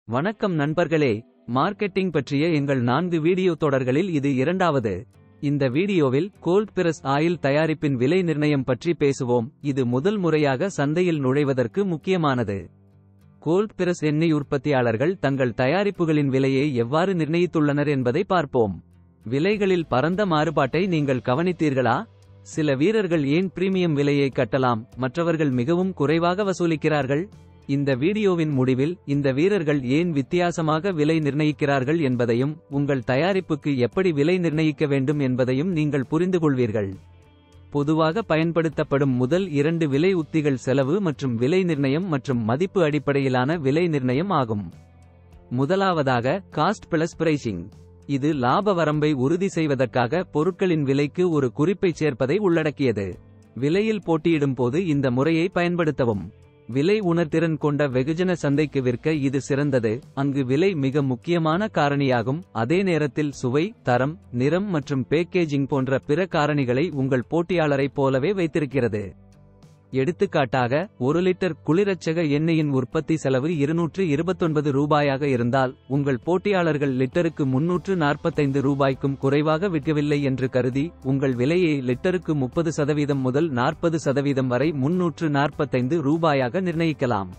வணக்கம் நண்பர்களே மார்க்கெட்டிங் பற்றிய எங்கள் நான்கு வீடியோ தொடர்களில் இது இரண்டாவது இந்த வீடியோவில் கோல்ட் பிரஸ் ஆயில் தயாரிப்பின் விலை நிர்ணயம் பற்றி பேசுவோம் இது முதல் முறையாக சந்தையில் நுழைவதற்கு முக்கியமானது கோல்ட் பிரஸ் எண்ணெய் உற்பத்தியாளர்கள் தங்கள் தயாரிப்புகளின் விலையை எவ்வாறு நிர்ணயித்துள்ளனர் என்பதை பார்ப்போம் விலைகளில் பரந்த மாறுபாட்டை நீங்கள் கவனித்தீர்களா சில வீரர்கள் ஏன் பிரீமியம் விலையை கட்டலாம் மற்றவர்கள் மிகவும் குறைவாக வசூலிக்கிறார்கள் இந்த வீடியோவின் முடிவில் இந்த வீரர்கள் ஏன் வித்தியாசமாக விலை நிர்ணயிக்கிறார்கள் என்பதையும் உங்கள் தயாரிப்புக்கு எப்படி விலை நிர்ணயிக்க வேண்டும் என்பதையும் நீங்கள் புரிந்துகொள்வீர்கள் பொதுவாக பயன்படுத்தப்படும் முதல் இரண்டு விலை உத்திகள் செலவு மற்றும் விலை நிர்ணயம் மற்றும் மதிப்பு அடிப்படையிலான விலை நிர்ணயம் ஆகும் முதலாவதாக காஸ்ட் பிளஸ் பிரைசிங் இது லாப வரம்பை உறுதி செய்வதற்காக பொருட்களின் விலைக்கு ஒரு குறிப்பைச் சேர்ப்பதை உள்ளடக்கியது விலையில் போட்டியிடும் போது இந்த முறையை பயன்படுத்தவும் விலை உணர்திறன் கொண்ட வெகுஜன சந்தைக்கு விற்க இது சிறந்தது அங்கு விலை மிக முக்கியமான காரணியாகும் அதே நேரத்தில் சுவை தரம் நிறம் மற்றும் பேக்கேஜிங் போன்ற பிற காரணிகளை உங்கள் போட்டியாளரைப் போலவே வைத்திருக்கிறது எடுத்துக்காட்டாக ஒரு லிட்டர் குளிரச்சக எண்ணெயின் உற்பத்தி செலவு இருநூற்று இருபத்தொன்பது ரூபாயாக இருந்தால் உங்கள் போட்டியாளர்கள் லிட்டருக்கு முன்னூற்று நாற்பத்தைந்து ரூபாய்க்கும் குறைவாக விற்கவில்லை என்று கருதி உங்கள் விலையை லிட்டருக்கு முப்பது சதவீதம் முதல் நாற்பது சதவீதம் வரை முன்னூற்று நாற்பத்தைந்து ரூபாயாக நிர்ணயிக்கலாம்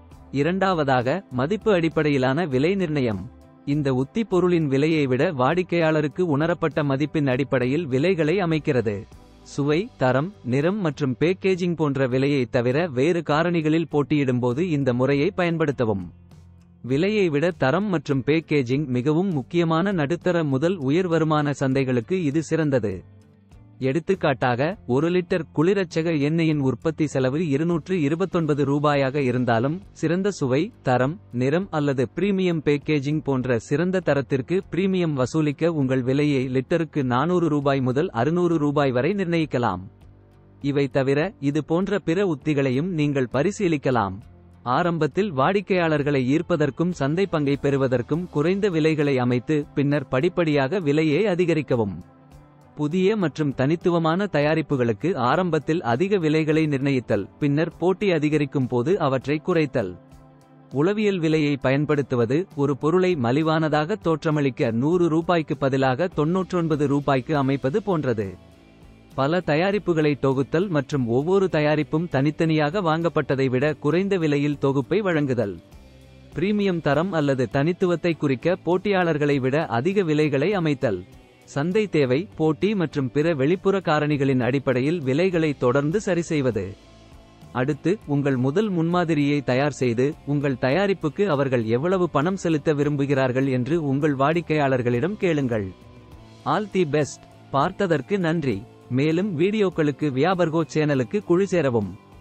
இரண்டாவதாக மதிப்பு அடிப்படையிலான விலை நிர்ணயம் இந்த உத்தி பொருளின் விலையை விட வாடிக்கையாளருக்கு உணரப்பட்ட மதிப்பின் அடிப்படையில் விலைகளை அமைக்கிறது சுவை தரம் நிறம் மற்றும் பேக்கேஜிங் போன்ற விலையை தவிர வேறு காரணிகளில் போட்டியிடும்போது இந்த முறையை பயன்படுத்தவும் விலையை விட தரம் மற்றும் பேக்கேஜிங் மிகவும் முக்கியமான நடுத்தர முதல் உயர் வருமான சந்தைகளுக்கு இது சிறந்தது எடுத்துக்காட்டாக ஒரு லிட்டர் குளிரச்சக எண்ணெயின் உற்பத்தி செலவு இருநூற்று இருபத்தொன்பது ரூபாயாக இருந்தாலும் சிறந்த சுவை தரம் நிறம் அல்லது பிரீமியம் பேக்கேஜிங் போன்ற சிறந்த தரத்திற்கு பிரீமியம் வசூலிக்க உங்கள் விலையை லிட்டருக்கு நானூறு ரூபாய் முதல் அறுநூறு ரூபாய் வரை நிர்ணயிக்கலாம் இவை தவிர இது போன்ற பிற உத்திகளையும் நீங்கள் பரிசீலிக்கலாம் ஆரம்பத்தில் வாடிக்கையாளர்களை ஈர்ப்பதற்கும் சந்தை பங்கை பெறுவதற்கும் குறைந்த விலைகளை அமைத்து பின்னர் படிப்படியாக விலையை அதிகரிக்கவும் புதிய மற்றும் தனித்துவமான தயாரிப்புகளுக்கு ஆரம்பத்தில் அதிக விலைகளை நிர்ணயித்தல் பின்னர் போட்டி அதிகரிக்கும் போது அவற்றை குறைத்தல் உளவியல் விலையை பயன்படுத்துவது ஒரு பொருளை மலிவானதாக தோற்றமளிக்க நூறு ரூபாய்க்கு பதிலாக தொன்னூற்றொன்பது ரூபாய்க்கு அமைப்பது போன்றது பல தயாரிப்புகளை தொகுத்தல் மற்றும் ஒவ்வொரு தயாரிப்பும் தனித்தனியாக வாங்கப்பட்டதை விட குறைந்த விலையில் தொகுப்பை வழங்குதல் பிரீமியம் தரம் அல்லது தனித்துவத்தை குறிக்க போட்டியாளர்களை விட அதிக விலைகளை அமைத்தல் சந்தை தேவை போட்டி மற்றும் பிற வெளிப்புற காரணிகளின் அடிப்படையில் விலைகளை தொடர்ந்து சரிசெய்வது அடுத்து உங்கள் முதல் முன்மாதிரியை தயார் செய்து உங்கள் தயாரிப்புக்கு அவர்கள் எவ்வளவு பணம் செலுத்த விரும்புகிறார்கள் என்று உங்கள் வாடிக்கையாளர்களிடம் கேளுங்கள் ஆல் தி பெஸ்ட் பார்த்ததற்கு நன்றி மேலும் வீடியோக்களுக்கு வியாபர்கோ சேனலுக்கு குழு சேரவும்